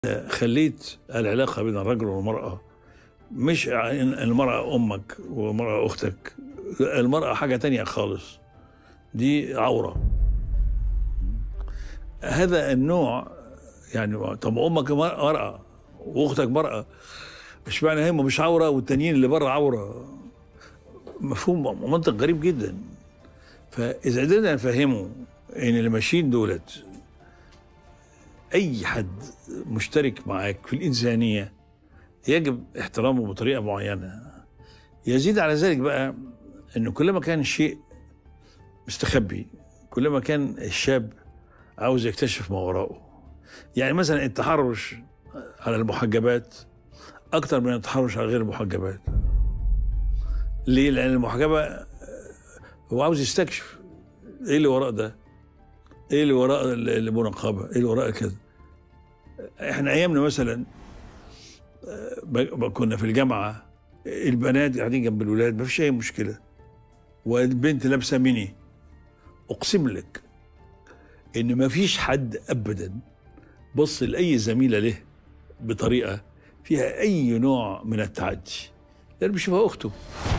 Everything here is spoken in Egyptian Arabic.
خليت العلاقة بين الرجل والمرأة مش إن المرأة أمك والمرأة أختك المرأة حاجة تانية خالص دي عورة هذا النوع يعني طب أمك مرأة وأختك مرأة مش معنى هم مش عورة والتانيين اللي بره عورة مفهوم منطق غريب جدا فإذا قدرنا نفهمه إن اللي ماشيين دولت اي حد مشترك معاك في الانسانيه يجب احترامه بطريقه معينه يزيد على ذلك بقى انه كلما كان الشيء مستخبي كلما كان الشاب عاوز يكتشف ما وراءه يعني مثلا التحرش على المحجبات اكتر من التحرش على غير المحجبات ليه لان المحجبه هو عاوز يستكشف ايه اللي وراء ده ايه اللي وراء المناقبه ايه اللي وراء كذا احنا ايامنا مثلا كنا في الجامعه البنات قاعدين جنب الولاد ما فيش اي مشكله والبنت لابسه ميني اقسم لك ان ما فيش حد ابدا بص لاي زميله له بطريقه فيها اي نوع من التعدي لان بيشوفها اخته